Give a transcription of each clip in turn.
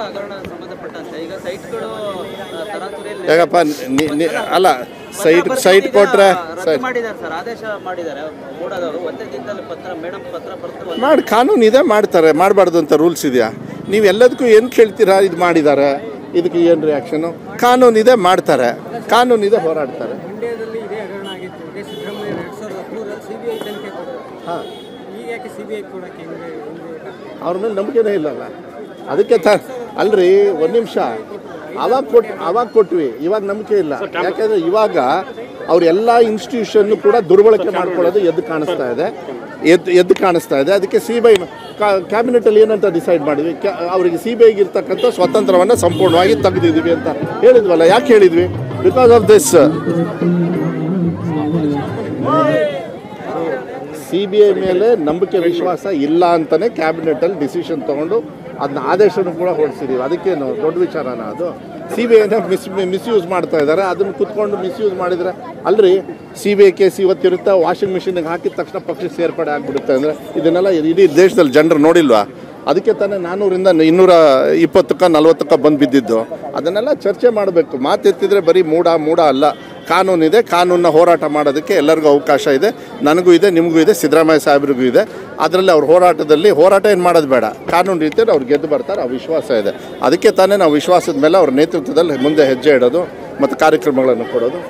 ಹಗರಣ ಸಂಬಂಧಪಟ್ಟಂತೆ ಈಗ ಸೈಟ್ಗಳು ತರಾತುರಿಯಲ್ಲಿ ಯಾಕಪ್ಪ ನಿ- ನಿ- ಅಲ್ಲ ಸೈಟ್ ಸೈಟ್ ಕೊಟ್ರೆ ರದ್ದು ಸೈಟ್ ಮಾಡಿದ್ದಾರೆ ಸರ್ ಆದೇಶ ಮಾಡಿದ್ದಾರೆ ಮೂಡಾದವರು ಒಂದೇ ದಿನದಲ್ಲಿ ಪತ್ರ ಮೇಡಮ್ ಪತ್ರ ಬರ್ತಾರೆ ಮಾಡಿ ಕಾನೂನು ಇದೆ ಮಾಡ್ತಾರೆ ಮಾಡಬಾರ್ದು ಅಂತ ರೂಲ್ಸ್ ಇದೆಯಾ ನೀವು ಎಲ್ಲದಕ್ಕೂ ಏನು ಕೇಳ್ತೀರಾ ಇದು ಮಾಡಿದ್ದಾರೆ ಇದಕ್ಕೆ ಏನು ರಿಯಾಕ್ಷನು ಕಾನೂನು ಇದೆ ಮಾಡ್ತಾರೆ ಕಾನೂನು ಇದೆ ಹೋರಾಡ್ತಾರೆ ಮಂಡ್ಯದಲ್ಲಿ ಇದೇ ಹಗರಣ ಆಗಿತ್ತು ಇದೇ ಸಿದ್ದರಾಮಯ್ಯ ಎರಡು ಸಾವಿರದ ಹದಿಮೂರರಲ್ಲಿ ಸಿ ಬಿ ಐ ತನಿಖೆ ಕೊಟ್ಟರು ಹಾಂ ಈಗ ಯಾಕೆ ಸಿ ಬಿ ಐ ಕೊಡೋಕ್ಕೆ ಹಿಂದೆ ಹಿಂದೆ ಅವ್ರ ಮೇಲೆ ನಂಬಿಕೆನೇ ಇಲ್ಲಲ್ಲ ಅದಕ್ಕೆ ತ ಅಲ್ರಿ ಒಂದು ನಿಮಿಷ ಅವಾಗ ಕೊಟ್ಟು ಅವಾಗ ಕೊಟ್ವಿ ಇವಾಗ ನಂಬಿಕೆ ಇಲ್ಲ ಯಾಕೆಂದ್ರೆ ಇವಾಗ ಅವ್ರ ಎಲ್ಲ ಇನ್ಸ್ಟಿಟ್ಯೂಷನ್ ಕೂಡ ದುರ್ಬಳಕೆ ಮಾಡ್ಕೊಳ್ಳೋದು ಎದ್ದು ಕಾಣಿಸ್ತಾ ಇದೆ ಎದ್ದು ಎದ್ದು ಕಾಣಿಸ್ತಾ ಇದೆ ಅದಕ್ಕೆ ಸಿ ಬಿ ಐ ಕ್ಯಾಬಿನೆಟಲ್ಲಿ ಏನಂತ ಡಿಸೈಡ್ ಮಾಡಿದ್ವಿ ಕ್ಯಾ ಅವರಿಗೆ ಸಿ ಬಿ ಐಗೆ ಇರ್ತಕ್ಕಂಥ ಸ್ವತಂತ್ರವನ್ನು ಸಂಪೂರ್ಣವಾಗಿ ತೆಗೆದಿದ್ದೀವಿ ಅಂತ ಹೇಳಿದ್ವಲ್ಲ ಯಾಕೆ ಹೇಳಿದ್ವಿ because of this C B I ಮೇಲೆ ನಂಬಿಕೆ ವಿಶ್ವಾಸ ಇಲ್ಲ ಅಂತಲೇ ಕ್ಯಾಬಿನೆಟಲ್ಲಿ ಡಿಸಿಷನ್ ತೊಗೊಂಡು ಅದನ್ನ ಆದೇಶನೂ ಕೂಡ ಹೊರಡಿಸಿದ್ದೀವಿ ಅದಕ್ಕೇನು ದೊಡ್ಡ ವಿಚಾರನ ಅದು ಸಿ ಬಿ ಐನ ಮಿಸ್ ಮಿಸ್ಯೂಸ್ ಮಾಡ್ತಾ ಇದ್ದಾರೆ ಅದನ್ನು ಕುತ್ಕೊಂಡು ಮಿಸ್ಯೂಸ್ ಮಾಡಿದರೆ ಅಲ್ರಿ ಸಿ ಬಿ ಐ ಕೇಸ್ ಇವತ್ತಿರುತ್ತೆ ವಾಷಿಂಗ್ ಮಿಷಿನ್ಗೆ ಹಾಕಿದ ತಕ್ಷಣ ಪಕ್ಷ ಸೇರ್ಪಡೆ ಆಗಿಬಿಡುತ್ತೆ ಅಂದರೆ ಇದನ್ನೆಲ್ಲ ಇಡೀ ದೇಶದಲ್ಲಿ ಜನರು ನೋಡಿಲ್ವಾ ಅದಕ್ಕೆ ತಾನೇ ನಾನ್ನೂರಿಂದ ಇನ್ನೂರ ಇಪ್ಪತ್ತಕ್ಕ ನಲ್ವತ್ತಕ್ಕ ಬಂದು ಬಿದ್ದಿದ್ದು ಅದನ್ನೆಲ್ಲ ಚರ್ಚೆ ಮಾಡಬೇಕು ಮಾತೆತ್ತಿದ್ರೆ ಬರೀ ಮೂಡ ಮೂಡ ಅಲ್ಲ ಕಾನೂನಿದೆ ಕಾನೂನನ್ನ ಹೋರಾಟ ಮಾಡೋದಕ್ಕೆ ಎಲ್ಲರಿಗೂ ಅವಕಾಶ ಇದೆ ನನಗೂ ಇದೆ ನಿಮಗೂ ಇದೆ ಸಿದ್ದರಾಮಯ್ಯ ಸಾಹೇಬ್ರಿಗೂ ಇದೆ ಅದರಲ್ಲಿ ಅವ್ರ ಹೋರಾಟದಲ್ಲಿ ಹೋರಾಟ ಏನು ಮಾಡೋದು ಬೇಡ ಕಾನೂನು ರೀತಿಯಲ್ಲಿ ಅವ್ರು ಗೆದ್ದು ಬರ್ತಾರೆ ಆ ವಿಶ್ವಾಸ ಇದೆ ಅದಕ್ಕೆ ತಾನೇ ನಾವು ವಿಶ್ವಾಸದ ಮೇಲೆ ಅವ್ರ ನೇತೃತ್ವದಲ್ಲಿ ಮುಂದೆ ಹೆಜ್ಜೆ ಇಡೋದು ಮತ್ತು ಕಾರ್ಯಕ್ರಮಗಳನ್ನು ಕೊಡೋದು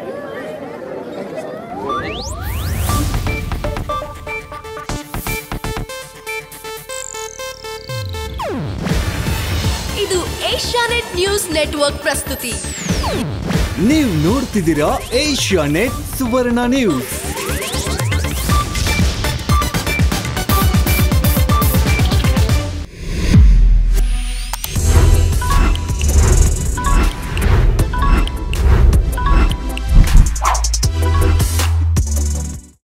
ಇದು ಏಷ್ಯಾನೆಟ್ ನ್ಯೂಸ್ ನೆಟ್ವರ್ಕ್ ಪ್ರಸ್ತುತಿ ನೀವು ನೋಡ್ತಿದ್ದೀರಾ ಏಷ್ಯಾ ನೆಟ್ ಸುವರ್ಣ ನ್ಯೂಸ್